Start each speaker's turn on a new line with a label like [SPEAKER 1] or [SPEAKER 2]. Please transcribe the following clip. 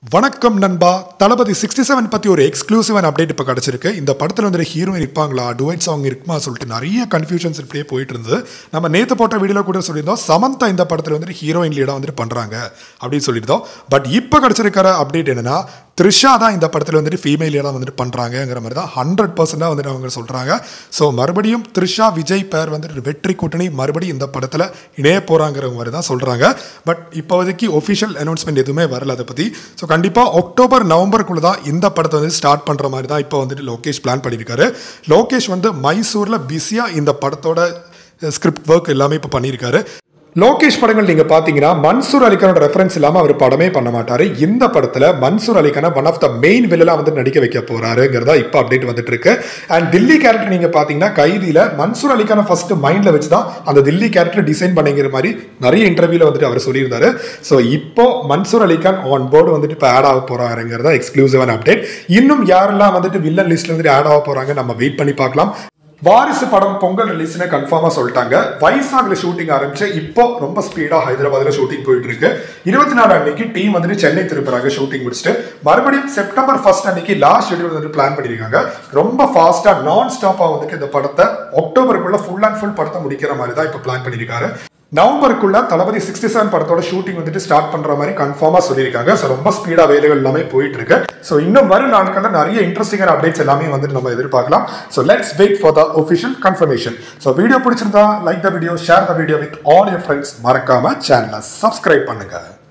[SPEAKER 1] வணக்கம் நண்பா தளபதி sixty seven பற்றி ஒரு எக்ஸ்க்ளூசிவான அப்டேட் இப்போ கிடச்சிருக்கு இந்த படத்தில் வந்து ஹீரோயின் இருப்பாங்களா டுவைட் சாங் இருக்குமா சொல்லிட்டு நிறைய கன்ஃபியூஷன்ஸ் இப்படியே போயிட்டு இருந்தது நம்ம நேற்று போட்ட வீடியோவில் கூட சொல்லியிருந்தோம் சமந்தா இந்த படத்தில் வந்துட்டு ஹீரோயின் லீடாக வந்துட்டு பண்ணுறாங்க அப்படின்னு சொல்லியிருந்தோம் பட் இப்போ கிடச்சிருக்கிற அப்டேட் என்னன்னா த்ரிஷா தான் இந்த படத்தில் வந்துட்டு ஃபீமேல் லீடாக வந்துட்டு பண்ணுறாங்கங்கிற மாதிரி தான் ஹண்ட்ரட் பர்சன்டாக வந்துட்டு அவங்க சொல்கிறாங்க ஸோ மறுபடியும் த்ரிஷா விஜய் பேர் வந்துட்டு வெற்றி கூட்டணி மறுபடியும் இந்த படத்தில் இணைய போகிறாங்கிற மாதிரி தான் சொல்கிறாங்க பட் இப்போதைக்கு ஒஃபிஷியல் அனௌன்ஸ்மெண்ட் எதுவுமே வரல அதை பற்றி ஸோ கண்டிப்பாக அக்டோபர் நவம்பருக்குள்ள தான் இந்த படத்தை வந்து ஸ்டார்ட் பண்ணுற மாதிரி தான் இப்போ வந்துட்டு லோகேஷ் பிளான் பண்ணியிருக்காரு லோகேஷ் வந்து மைசூரில் பிஸியாக இந்த படத்தோட ஸ்கிரிப்ட் ஒர்க் எல்லாமே இப்போ பண்ணியிருக்காரு லோகேஷ் படங்கள் நீங்க பாத்தீங்கன்னா மன்சூர் அலிகானோட ரெஃபரன்ஸ் இல்லாம அவர் படமே பண்ண மாட்டாரு இந்த படத்துல மன்சூர் அலிகான ஒன் ஆஃப் த மெயின் வில்லலா வந்து நடிக்க வைக்க போறாருங்கிறதா இப்ப அப்டேட் வந்துட்டு இருக்கு அண்ட் தில்லி கேரக்டர் நீங்க பாத்தீங்கன்னா கைதியில மன்சூர் அலிகான ஃபர்ஸ்ட் மைண்ட்ல வச்சு தான் அந்த தில்லி கேரக்டர் டிசைன் பண்ணிங்கிற மாதிரி நிறைய இன்டர்வியூல வந்துட்டு அவர் சொல்லியிருந்தாரு ஸோ இப்போ மன்சூர் அலிகான் ஆன் போர்டு வந்துட்டு இப்போ ஆட் ஆக போறாருங்கிறதா எக்ஸ்க்ளூசிவான அப்டேட் இன்னும் யாரெல்லாம் வந்துட்டு வில்லன் லிஸ்ட்ல வந்துட்டு ஆட் ஆக போறாங்க நம்ம வெயிட் பண்ணி பார்க்கலாம் வாரிசு படம் பொங்கல் ரிலீஸ்னு கன்ஃபார்மா சொல்லிட்டாங்க வைசாக்ல ஷூட்டிங் ஆரம்பிச்சு இப்போ ரொம்ப ஸ்பீடா ஹைதராபாத்ல ஷூட்டிங் போயிட்டு இருக்கு இருபத்தி நாலு அன்னைக்கு டீம் வந்துட்டு சென்னை திருப்புறாங்க ஷூட்டிங் முடிச்சுட்டு மறுபடியும் செப்டம்பர் ஃபர்ஸ்ட் அன்னைக்கு லாஸ்ட் ஷெடியூல் வந்துட்டு பிளான் பண்ணிருக்காங்க ரொம்ப ஃபாஸ்டா நான் ஸ்டாப்பா வந்துட்டு இந்த படத்தை அக்டோபருக்குள்ள ஃபுல் அண்ட் ஃபுல் படத்தை முடிக்கிற மாதிரி தான் இப்போ பிளான் பண்ணிருக்காரு நவம்பருக்குள்ள தளபதி சிக்ஸ்டி செவன் படத்தோட ஷூட்டிங் வந்துட்டு ஸ்டார்ட் பண்ற மாதிரி கன்ஃபார்மா சொல்லியிருக்காங்க ஸோ ரொம்ப ஸ்பீடா வேலைகள் எல்லாமே போயிட்டு இருக்கு ஸோ இன்னும் வரும் நாட்களில் நிறைய இன்ட்ரெஸ்டிங்கான அப்டேட்ஸ் எல்லாமே வந்துட்டு நம்ம எதிர்பார்க்கலாம் so let's wait for the official confirmation so video பிடிச்சிருந்தா like the video share the video with all your friends மறக்காம சேனலை சப்ஸ்கிரைப் பண்ணுங்க